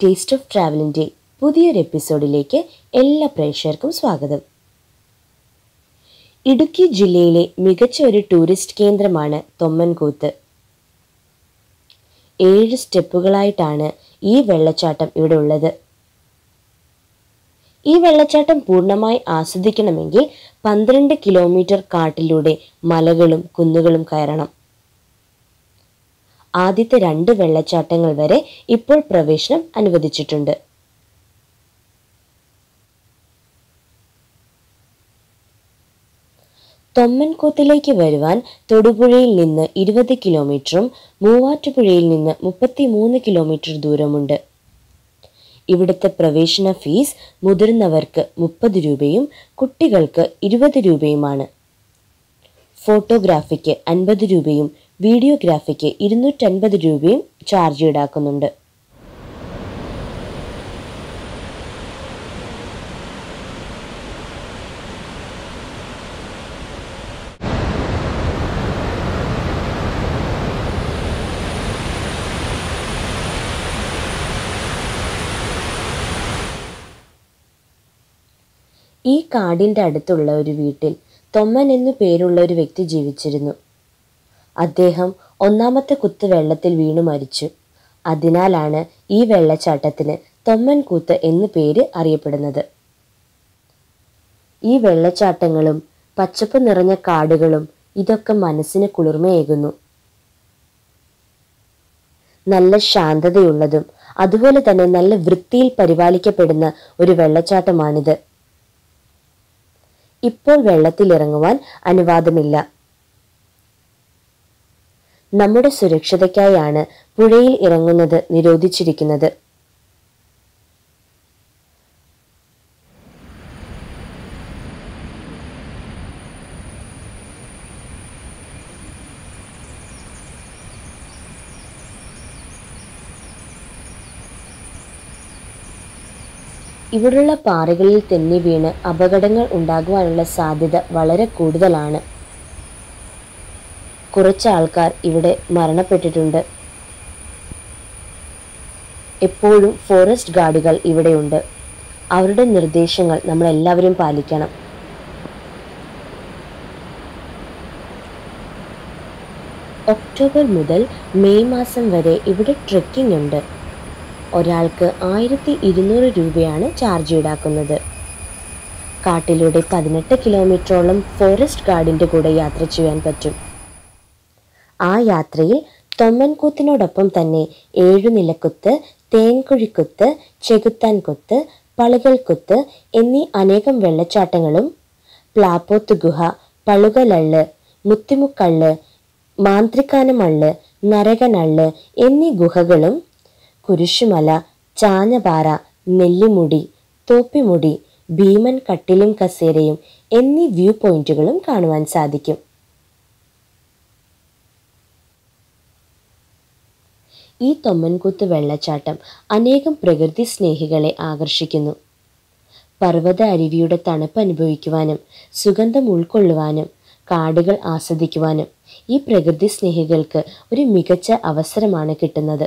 taste of ട്രാവലിൻ്റെ പുതിയൊരു എപ്പിസോഡിലേക്ക് എല്ലാ പ്രേക്ഷകർക്കും സ്വാഗതം ഇടുക്കി ജില്ലയിലെ മികച്ച ഒരു ടൂറിസ്റ്റ് കേന്ദ്രമാണ് തൊമ്മൻകൂത്ത് ഏഴ് സ്റ്റെപ്പുകളായിട്ടാണ് ഈ വെള്ളച്ചാട്ടം ഇവിടെ ഉള്ളത് ഈ വെള്ളച്ചാട്ടം പൂർണ്ണമായി ആസ്വദിക്കണമെങ്കിൽ പന്ത്രണ്ട് കിലോമീറ്റർ കാട്ടിലൂടെ മലകളും കുന്നുകളും കയറണം ആദ്യത്തെ രണ്ട് വെള്ളച്ചാട്ടങ്ങൾ വരെ ഇപ്പോൾ പ്രവേശനം അനുവദിച്ചിട്ടുണ്ട് തൊമ്മൻകൂത്തിലേക്ക് വരുവാൻ തൊടുപുഴയിൽ നിന്ന് ഇരുപത് കിലോമീറ്ററും മൂവാറ്റുപുഴയിൽ നിന്ന് മുപ്പത്തിമൂന്ന് കിലോമീറ്റർ ദൂരമുണ്ട് ഇവിടുത്തെ പ്രവേശന ഫീസ് മുതിർന്നവർക്ക് മുപ്പത് രൂപയും കുട്ടികൾക്ക് ഇരുപത് രൂപയുമാണ് ഫോട്ടോഗ്രാഫിക്ക് അൻപത് രൂപയും വീഡിയോഗ്രാഫിക്ക് ഇരുന്നൂറ്റൻപത് രൂപയും ചാർജ് ഈടാക്കുന്നുണ്ട് ഈ കാടിൻ്റെ അടുത്തുള്ള ഒരു വീട്ടിൽ തൊമ്മൻ എന്നു പേരുള്ള ഒരു വ്യക്തി ജീവിച്ചിരുന്നു അദ്ദേഹം ഒന്നാമത്തെ കുത്ത് വെള്ളത്തിൽ വീണു മരിച്ചു അതിനാലാണ് ഈ വെള്ളച്ചാട്ടത്തിന് തൊമ്മൻ കൂത്ത് എന്നു പേര് അറിയപ്പെടുന്നത് ഈ വെള്ളച്ചാട്ടങ്ങളും പച്ചപ്പ് നിറഞ്ഞ കാടുകളും ഇതൊക്കെ മനസ്സിന് കുളിർമയേകുന്നു നല്ല ശാന്തതയുള്ളതും അതുപോലെ തന്നെ നല്ല വൃത്തിയിൽ പരിപാലിക്കപ്പെടുന്ന ഒരു വെള്ളച്ചാട്ടമാണിത് ഇപ്പോൾ വെള്ളത്തിലിറങ്ങുവാൻ അനുവാദമില്ല നമ്മുടെ സുരക്ഷതയ്ക്കായാണ് പുഴയിൽ ഇറങ്ങുന്നത് നിരോധിച്ചിരിക്കുന്നത് ഇവിടുള്ള പാറകളിൽ തെന്നി വീണ് അപകടങ്ങൾ ഉണ്ടാകുവാനുള്ള സാധ്യത വളരെ കൂടുതലാണ് കുറച്ച് ആൾക്കാർ ഇവിടെ മരണപ്പെട്ടിട്ടുണ്ട് എപ്പോഴും ഫോറസ്റ്റ് ഗാർഡുകൾ ഇവിടെയുണ്ട് അവരുടെ നിർദ്ദേശങ്ങൾ നമ്മൾ എല്ലാവരും പാലിക്കണം ഒക്ടോബർ മുതൽ മെയ് മാസം വരെ ഇവിടെ ട്രെക്കിംഗ് ഉണ്ട് ഒരാൾക്ക് ആയിരത്തി ഇരുന്നൂറ് രൂപയാണ് ചാർജ് ഈടാക്കുന്നത് കാട്ടിലൂടെ പതിനെട്ട് കിലോമീറ്ററോളം ഫോറസ്റ്റ് ഗാർഡിൻ്റെ കൂടെ യാത്ര ചെയ്യാൻ പറ്റും ആ യാത്രയിൽ തൊമ്മൻകൂത്തിനോടൊപ്പം തന്നെ ഏഴുനിലക്കുത്ത് തേൻകുഴിക്കുത്ത് ചെകുത്താൻ കുത്ത് പളുകൽക്കുത്ത് എന്നീ അനേകം വെള്ളച്ചാട്ടങ്ങളും പ്ലാപ്പോത്ത് ഗുഹ പളുകലള്ള് മുത്തിമുക്കള്ള് മാന്ത്രിക്കാനമള്ള് നരകനള്ള് എന്നീ ഗുഹകളും കുരിശുമല ചാഞ്ഞപാറ നെല്ലിമുടി തോപ്പിമുടി ഭീമൻ കട്ടിലും കസേരയും എന്നീ വ്യൂ പോയിന്റുകളും കാണുവാൻ സാധിക്കും ഈ തൊമ്മൻകുത്ത് വെള്ളച്ചാട്ടം അനേകം പ്രകൃതി സ്നേഹികളെ ആകർഷിക്കുന്നു പർവ്വത അരുവിയുടെ തണുപ്പ് അനുഭവിക്കുവാനും സുഗന്ധം ഉൾക്കൊള്ളുവാനും കാടുകൾ ആസ്വദിക്കുവാനും ഈ പ്രകൃതി സ്നേഹികൾക്ക് ഒരു മികച്ച അവസരമാണ് കിട്ടുന്നത്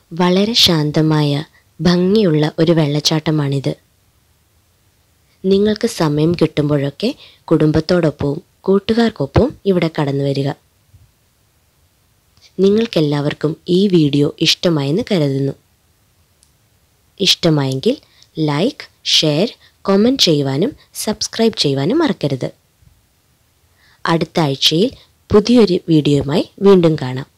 വളരെ ശാന്തമായ ഭംഗിയുള്ള ഒരു വെള്ളച്ചാട്ടമാണിത് നിങ്ങൾക്ക് സമയം കിട്ടുമ്പോഴൊക്കെ കുടുംബത്തോടൊപ്പവും കൂട്ടുകാർക്കൊപ്പവും ഇവിടെ കടന്നു വരിക നിങ്ങൾക്കെല്ലാവർക്കും ഈ വീഡിയോ ഇഷ്ടമായെന്ന് കരുതുന്നു ഇഷ്ടമായെങ്കിൽ ലൈക്ക് ഷെയർ കൊമൻറ്റ് ചെയ്യുവാനും സബ്സ്ക്രൈബ് ചെയ്യുവാനും മറക്കരുത് അടുത്ത ആഴ്ചയിൽ പുതിയൊരു വീഡിയോയുമായി വീണ്ടും കാണാം